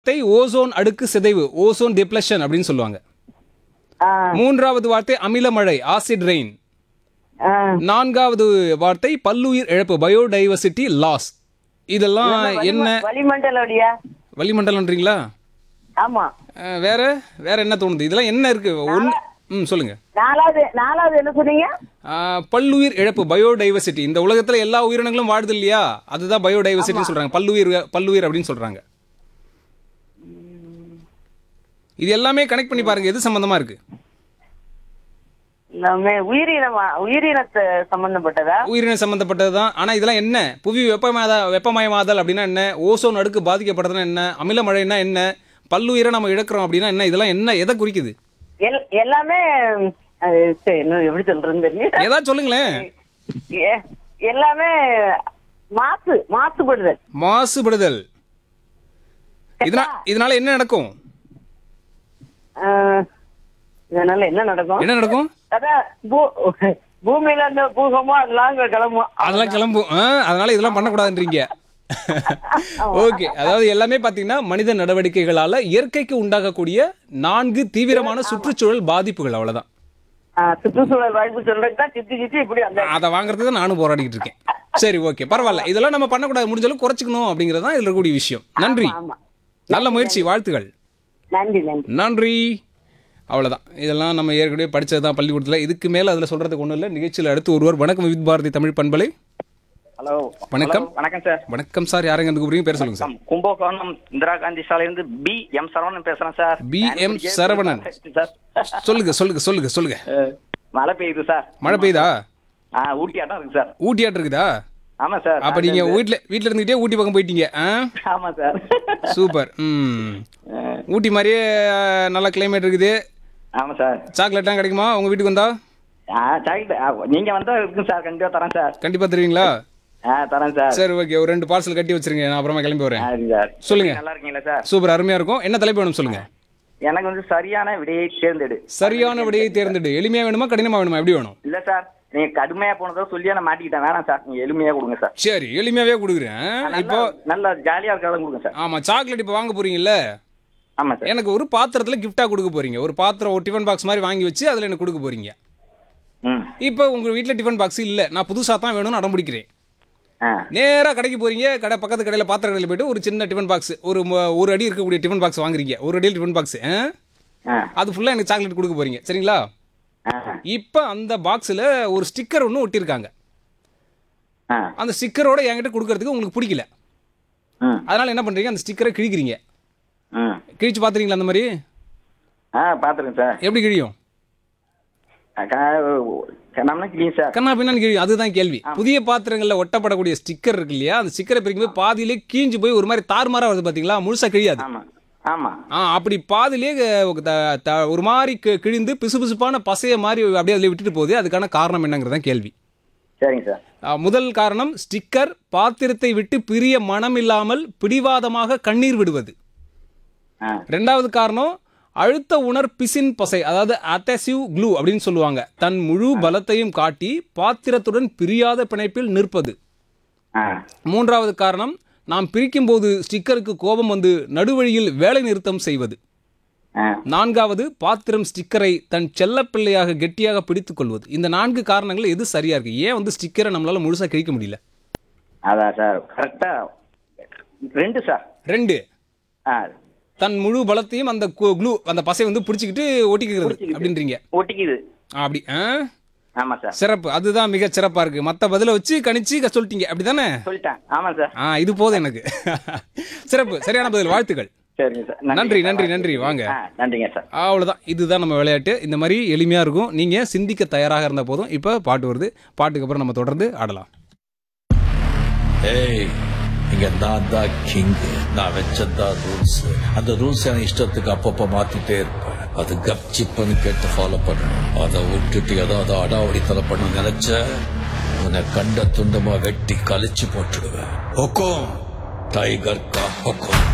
வார்த்தை ஓசோன் அடுக்கு சிதைவு ஓசோன் டிப்ளஷன் அப்படின்னு சொல்லுவாங்க ஆ, மூன்றாவது வார்த்தை அமிலமழை ஆசிட் ரெயின் ஆ. நான்காவது வார்த்தை பல்லுயிர் இழப்பு பயோடைவர்சிட்டி லாஸ் இதெல்லாம் என்ன வளிமண்டல ஒளியா வளிமண்டலம்ன்றீங்களா ஆமா அஹ், வேற வேற என்ன தோணுது இதெல்லாம் என்ன இருக்கு ஒன்று ம் சொல்லுங்க நாலாவது நாலாவது என்ன சொன்னீங்க அஹ், பல்லுயிர் இழப்பு பயோடைவர்சிட்டி இந்த உலகத்துல எல்லா உயிரினங்களும் வாழுது இல்லையா அதுதான் பயோடைவர்சிட்டின்னு சொல்றாங்க பல்லுயிர் பல்லுயிர் அப்படின்னு சொல்றாங்க இது எல்லாமே கனெக்ட் பண்ணி பாருங்க எது சம்பந்தமா இருக்கு எல்லாமே உயிரினமா உயிரினத்தை சம்பந்தப்பட்டதா உயிரின சம்பந்தப்பட்டது தான் ஆனா இதெல்லாம் என்ன புவி வெப்பமயமாத வெப்பமயமாதல் அப்படின்னா என்ன ஓசோன் அடுக்கு பாதிக்கப்படுறதுன்னா என்ன அமில மழைன்னா என்ன பல்லுயிரை நம்ம இழக்கிறோம் அப்படின்னா என்ன இதெல்லாம் என்ன எதை குறிக்குது எல்- எல்லாமே அது சரி, இன்னும் எப்படி சொல்றதுன்னு தெரியல ஏதாவது சொல்லுங்களேன் எ- எல்லாமே மாசு மாசுபடுதல் மாசுபடுதல் இதனால இதனால என்ன நடக்கும் ஆ, இதனால என்ன நடக்கும் என்ன நடக்கும் அதான் பூ- பூமியில இந்த பூகமோ அதெல்லாம் அங்க கிளம்பும் அதெல்லாம் கிளம்பும் ஆ, அதனால இதெல்லாம் பண்ணக்கூடாதுன்றீங்க ஓகே அதாவது எல்லாமே பாத்தீங்கன்னா மனித நடவடிக்கைகளால இயற்கைக்கு உண்டாகக்கூடிய நான்கு தீவிரமான சுற்றுச்சூழல் பாதிப்புகள் அவ்வளவுதான் ஆ, சுற்றுச்சூழல் வாய்ப்பு சொல்றதுக்கு தான் சித்தி சித்தி இப்படி அந்த அதை வாங்குறதுக்கு தான் நானும் போராடிக்கிட்டு இருக்கேன் சரி ஓகே பரவாயில்ல இதெல்லாம் நம்ம பண்ணக்கூடாது முடிஞ்ச அளவுக்கு குறைச்சிக்கணும் அப்படிங்கிறது தான் இதுல இருக்கக்கூடிய விஷயம் நன்றி ஆமா நல்ல முயற்சி வாழ்த்துகள் நன்றி நன்றி நன்றி அவ்வளவுதான் இதெல்லாம் நம்ம ஏற்கனவே படிச்சது தான் பள்ளிக்கூடத்தில் இதுக்கு மேல அதுல சொல்றதுக்கு ஒன்றும் இல்லை நிகழ்ச்சியில் அடுத்து ஒருவர் வணக்கம் வித் பாரதி தமிழ் பண்பலை ஹலோ வணக்கம். ஹலோ, வணக்கம் சார் வணக்கம் சார் யாருங்க இருந்து கூப்பிடுறீங்க பேர் சொல்லுங்க சார் வணக்கம். கும்பகோணம் இந்திரா காந்தி சாலையிலிருந்து பி எம் சரவணன் பேசுறேன் sir P. M. Saravanan. Sir சொல்லுங்க சொல்லுங்க சொல்லுங்க சொல்லுங்க அஹ், மழை பெய்யுது சார் மழை பெய்யுதா ஆ ஊட்டி ஆட்டம் இருக்கு சார் ஊட்டியாட்டு இருக்குதா ஆமா சார் அப்ப நீங்க வீட்ல வீட்ல இருந்துகிட்டே ஊட்டி பக்கம் போயிட்டீங்க ஆ ஆமா சார் சூப்பர் ம் அஹ், ஊட்டி மாதிரியே அஹ், நல்ல கிளைமேட் இருக்குது ஆமா சார் சாக்லேட்லாம் கிடைக்குமா உங்க வீட்டுக்கு வந்தா ஆ சாக்லேட் ஆ, நீங்க வந்தா இருக்கும் சார் கண்டிப்பா தரேன் சார் கண்டிப்பா தருவீங்களா ஆ தரேன் சார் சரி ஓகே ஒரு ரெண்டு பார்சல் கட்டி வச்சிருங்க நான் அப்புறமா கிளம்பி வரேன் ஆ, இருக்கு சார் சொல்லுங்க. நல்லா இருக்கீங்களா சார் சூப்பர் அருமையா இருக்கும் என்ன தலைப்பு வேணும் சொல்லுங்க எனக்கு வந்து சரியான விடையை தேர்ந்தெடு சரியான விடையை தேர்ந்தெடு எளிமையா வேணுமா கடினமா வேணுமா எப்படி வேணும் இல்ல சார் நீங்க கடுமையா போனதோ சொல்லியா நான் மாட்டிக்கிட்டேன் வேணாம் சார் நீங்க எளிமையா கொடுங்க சார் சரி எளிமையாவே கொடுக்குறேன் இப்போ நல்லா நல்லா ஜாலியா இருக்கிறதா கொடுங்க சார் ஆமா சாக்லேட் இப்போ வாங்க போறீங்கல்ல ஆமா சார் எனக்கு ஒரு பாத்திரத்துல கிஃப்டா கொடுக்க போறீங்க ஒரு பாத்திரம் ஒரு டிஃபன் பாக்ஸ் மாதிரி வாங்கி வச்சு அதுல எனக்கு கொடுக்க போறீங்க ம் இப்போ உங்க வீட்ல டிஃபன் பாக்ஸ் இல்ல நான் புதுசா தான் வேணும்னு அடம் பிடிக்கிறேன் ஆ நேரா கடைக்கு போறீங்க கடை பக்கத்து கடையில பாத்திர கடையில போயிட்டு ஒரு சின்ன டிஃபன் பாக்ஸ் ஒரு ம- ஒரு அடி இருக்கக்கூடிய டிஃபன் பாக்ஸ் வாங்குறீங்க ஒரு அடியில் டிஃபன் பாக்ஸ் ஆ அது ஃபுல்லா எனக்கு சாக்லேட் கொடுக்க போறீங்க சரிங்களா ஆ இப்போ அந்த பாக்ஸில் ஒரு ஸ்டிக்கர் ஒன்று ஒட்டியிருக்காங்க ஆ அந்த ஸ்டிக்கரோட என்கிட்ட கொடுக்கறதுக்கு உங்களுக்கு பிடிக்கல ம் அதனால என்ன பண்றீங்க அந்த ஸ்டிக்கரை கிழிக்கிறீங்க ம் கிழிச்சு பார்த்துறீங்களா அந்த மாதிரி ஆ பார்த்துருங்க சார் எப்படி கிழியும் நம்மளா கிளீன் சார் கண்ணா பின்னான்னு கிழியும் அதுதான் கேள்வி புதிய பாத்திரங்களில் ஒட்டப்படக்கூடிய ஸ்டிக்கர் இருக்கு இல்லையா அந்த ஸ்டிக்கரை பிரிக்கும்போது பாதியிலே கீஞ்சு போய் ஒரு மாதிரி தாறுமாறா வருது பார்த்தீங்களா முழுசா கிழியாது ஆமா ஆமா ஆ அப்படி பாதியிலே அஹ், த- த- ஒரு மாதிரி கி- கிழிந்து பிசுபிசுப்பான பசைய மாதிரி அப்படியே அதில் விட்டுட்டு போகுது அதுக்கான காரணம் என்னங்கிறதான் கேள்வி சரிங்க சார் ஆ, முதல் காரணம் ஸ்டிக்கர் பாத்திரத்தை விட்டு பிரிய மனம் இல்லாமல் பிடிவாதமாக கண்ணீர் விடுவது ஆ ரெண்டாவது காரணம் அழுத்த உணர் பிசின் பசை அதாவது அத்தசிவ் க்ளூ அப்படின்னு சொல்லுவாங்க தன் முழு பலத்தையும் காட்டி பாத்திரத்துடன் பிரியாத பிணைப்பில் நிற்பது ஆ மூன்றாவது காரணம் நாம் பிரிக்கும் போது ஸ்டிக்கருக்கு கோபம் வந்து நடுவழியில் வேலை நிறுத்தம் செய்வது ஆ நான்காவது பாத்திரம் ஸ்டிக்கரை தன் செல்லப்பிள்ளையாக கெட்டியாக பிடித்துக் கொள்வது இந்த நான்கு காரணங்கள் எது சரியா இருக்கு ஏன் வந்து ஸ்டிக்கரை நம்மளால முழுசா கிழிக்க முடியல அதான் சார் கரெக்டா ரெண்டு சார் ரெண்டு ஆ தன் முழு பலத்தையும் அந்த க்ளூ அந்த பசை வந்து பிடிச்சிக்கிட்டு ஒட்டிக்கிறது பிடிச்சிக்கிட்டு. அப்படின்றீங்க ஒட்டிக்குது ஆ, அப்படி ஆ ஆமா சார் சிறப்பு அதுதான் மிக சிறப்பா இருக்கு மத்த பதில வச்சு கணிச்சு க- சொல்லிட்டீங்க அப்படிதானே சொல்லிட்டேன் ஆமா சார் ஆ இது போதும் எனக்கு சிறப்பு சரியான பதில் வாழ்த்துக்கள் சரிங்க சார் நன்றி, நன்றி, நன்றி, வாங்க. ஆ நன்றிங்க சார் அவ்வளவுதான் இதுதான் நம்ம விளையாட்டு இந்த மாதிரி எளிமையா இருக்கும் நீங்க சிந்திக்க தயாராக இருந்த போதும் இப்ப பாட்டு வருது பாட்டுக்கு அப்புறம் நம்ம தொடர்ந்து ஆடலாம் ஏய் இங்க நான் தான் கிங் நான் வச்சதான் ரூல்ஸ் அந்த ரூல்ஸ் என் இஷ்டத்துக்கு அப்பப்ப மாத்திட்டே இருப்பேன் அது கப்சிப்புன்னு கேட்டு ஃபாலோ பண்ணணும் அதை விட்டுட்டு ஏதாவது அடாவடித்தலை பண்ண நினைச்ச உன்னை கண்ட துண்டமா வெட்டி கழிச்சு போட்டுடுவேன் ஹொக்கோம் டைகர் கா ஹொக்கோம்